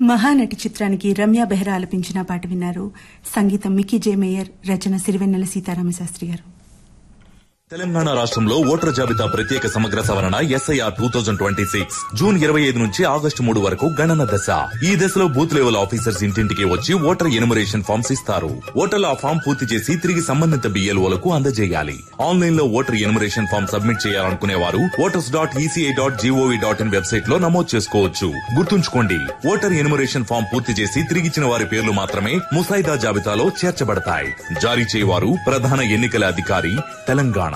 మహానటి చిత్రానికి రమ్య బెహ్రా ఆలపించిన పాట విన్నారు సంగీతం మికీ జే మేయర్ రచన సిరివెన్నెల సీతారామశాస్త్రి గారు తెలంగాణ రాష్ట్రంలో ఓటర్ జాబితా ప్రత్యేక సమగ్ర సవరణ SIR two thousand twenty six June ఇరవై ఐదు నుంచి ఆగస్టు మూడు వరకు గణన దశ ఈ దశలో బూత్ లెవెల్ ఆఫీసర్స్ ఇంటింటికి వచ్చి ఓటర్ ఎనుమరేషన్ ఫామ్స్ ఇస్తారు ఓటర్లు ఆ ఫామ్ పూర్తి చేసి తిరిగి సంబంధిత బిఎల్ఓలకు అందజేయాలి ఆన్లైన్ లో ఓటర్ ఎనుమరేషన్ ఫామ్ సబ్మిట్ చేయాలనుకునే వారు voters dot ECI dot GOV dot in website లో నమోదు చేసుకోవచ్చు గుర్తుంచుకోండి ఓటర్ ఎనుమరేషన్ ఫామ్ పూర్తి చేసి తిరిగిచ్చిన వారి పేర్లు మాత్రమే ముసాయిదా జాబితాలో చేర్చబడతాయి జారీ చేయవారు ప్రధాన ఎన్నికల అధికారి తెలంగాణ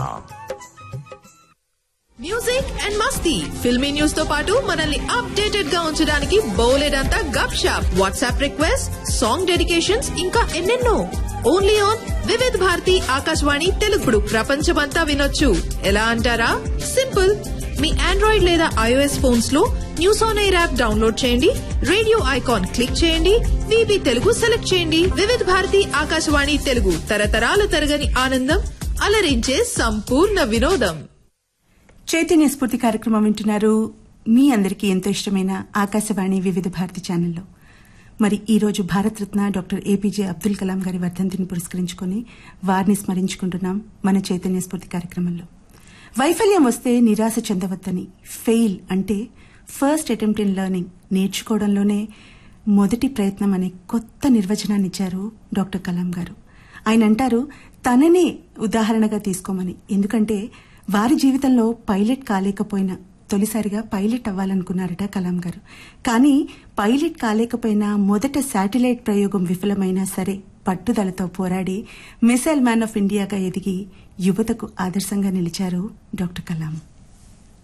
మ్యూజిక్ అండ్ మస్తీ ఫిల్మీ న్యూస్ తో పాటు మనల్ని అప్డేటెడ్ గా ఉంచడానికి బోలెడంతా గప్ షాప్ వాట్సాప్ రిక్వెస్ట్ సాంగ్ డెడికేషన్స్ ఇంకా ఎన్నెన్నో ఓన్లీ ఆన్ వివిధ్ భారతి ఆకాశవాణి తెలుగుడు ప్రపంచమంతా వినొచ్చు ఎలా అంటారా సింపుల్ మీ ఆండ్రాయిడ్ లేదా ఐఓఎస్ ఫోన్స్ లో news on air app download చేయండి రేడియో ఐకాన్ క్లిక్ చేయండి విబి తెలుగు సెలెక్ట్ చేయండి వివిధ భారతి ఆకాశవాణి తెలుగు తరతరాల తరగని ఆనందం అలరించే సంపూర్ణ వినోదం చైతన్య స్ఫూర్తి కార్యక్రమం వింటున్నారు మీ అందరికీ ఎంతో ఇష్టమైన ఆకాశవాణి వివిధ భారతి ఛానల్లో మరి ఈ రోజు భారతరత్న డాక్టర్ ఏపీజే అబ్దుల్ కలాం గారి వర్ధంతిని పురస్కరించుకుని వారిని స్మరించుకుంటున్నాం మన చైతన్య స్ఫూర్తి కార్యక్రమంలో వైఫల్యం వస్తే నిరాశ చెందవద్దని ఫెయిల్ అంటే ఫస్ట్ అటెంప్ట్ ఇన్ లెర్నింగ్ నేర్చుకోవడంలోనే మొదటి ప్రయత్నం అనే కొత్త నిర్వచనాన్ని ఇచ్చారు డాక్టర్ కలాం గారు ఆయన అంటారు తననే ఉదాహరణగా తీసుకోమని ఎందుకంటే వారి జీవితంలో పైలట్ కాలేకపోయినా తొలిసారిగా పైలట్ అవ్వాలనుకున్నారట కలాం గారు కానీ పైలట్ కాలేకపోయినా మొదట శాటిలైట్ ప్రయోగం విఫలమైనా సరే పట్టుదలతో పోరాడి మిసైల్ మ్యాన్ ఆఫ్ ఇండియాగా ఎదిగి యువతకు ఆదర్శంగా నిలిచారు డాక్టర్ కలాం